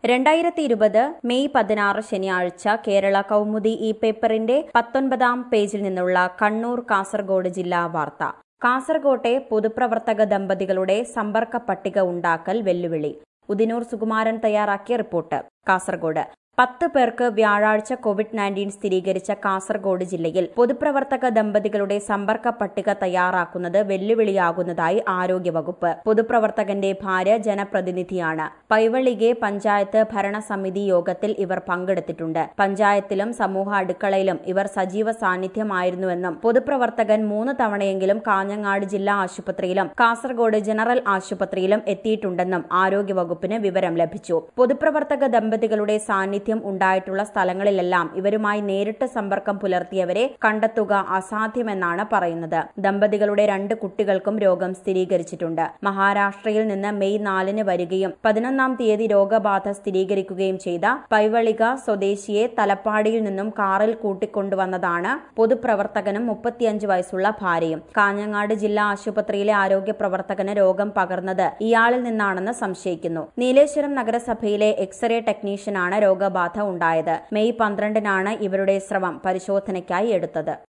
രണ്ടായിരത്തി ഇരുപത് മെയ് പതിനാറ് ശനിയാഴ്ച കേരള കൗമുദി ഈ പേപ്പറിന്റെ പത്തൊൻപതാം പേജിൽ നിന്നുള്ള കണ്ണൂർ കാസർഗോഡ് ജില്ലാ വാർത്ത കാസർകോട്ടെ പൊതുപ്രവർത്തക ദമ്പതികളുടെ സമ്പർക്ക പട്ടിക ഉണ്ടാക്കൽ വെല്ലുവിളി ഉദിനൂർ സുകുമാരൻ തയ്യാറാക്കിയ റിപ്പോർട്ട് കാസർഗോഡ് പത്ത് പേർക്ക് വ്യാഴാഴ്ച കോവിഡ് നയൻറ്റീൻ സ്ഥിരീകരിച്ച കാസർഗോഡ് ജില്ലയിൽ പൊതുപ്രവർത്തക ദമ്പതികളുടെ സമ്പർക്ക പട്ടിക തയ്യാറാക്കുന്നത് വെല്ലുവിളിയാകുന്നതായി ആരോഗ്യവകുപ്പ് പൊതുപ്രവർത്തകന്റെ ഭാര്യ ജനപ്രതിനിധിയാണ് പൈവളികെ പഞ്ചായത്ത് ഭരണസമിതി യോഗത്തിൽ ഇവർ പങ്കെടുത്തിട്ടുണ്ട് പഞ്ചായത്തിലും സമൂഹ അടുക്കളയിലും ഇവർ സജീവ സാന്നിധ്യമായിരുന്നുവെന്നും പൊതുപ്രവർത്തകൻ മൂന്ന് തവണയെങ്കിലും കാഞ്ഞങ്ങാട് ജില്ലാ ആശുപത്രിയിലും കാസർഗോഡ് ജനറൽ ആശുപത്രിയിലും എത്തിയിട്ടുണ്ടെന്നും ആരോഗ്യവകുപ്പിന് വിവരം ലഭിച്ചു പൊതുപ്രവർത്തക ദമ്പതികളുടെ സാന്നിധ്യം ഉണ്ടായിട്ടുള്ള സ്ഥലങ്ങളിലെല്ലാം ഇവരുമായി നേരിട്ട് സമ്പർക്കം പുലർത്തിയവരെ കണ്ടെത്തുക അസാധ്യമെന്നാണ് പറയുന്നത് ദമ്പതികളുടെ രണ്ട് കുട്ടികൾക്കും രോഗം സ്ഥിരീകരിച്ചിട്ടുണ്ട് മഹാരാഷ്ട്രയിൽ നിന്ന് മെയ് നാലിന് വരികയും പതിനൊന്നാം തീയതി രോഗബാധ സ്ഥിരീകരിക്കുകയും ചെയ്ത പൈവളിക സ്വദേശിയെ തലപ്പാടിയിൽ നിന്നും കാറിൽ കൂട്ടിക്കൊണ്ടുവന്നതാണ് പൊതുപ്രവർത്തകനും മുപ്പത്തിയഞ്ച് വയസ്സുള്ള ഭാര്യയും കാഞ്ഞങ്ങാട് ജില്ലാ ആശുപത്രിയിലെ ആരോഗ്യ പ്രവർത്തകന് രോഗം പകർന്നത് ഇയാളിൽ നിന്നാണെന്ന് സംശയിക്കുന്നു നീലേശ്വരം നഗരസഭയിലെ എക്സ്റേ ടെക്നീഷ്യനാണ് രോഗബാധ ഉണ്ടായത് മെയ് പന്ത്രണ്ടിനാണ് ഇവരുടെ സ്രവം പരിശോധനയ്ക്കായി എടുത്തത്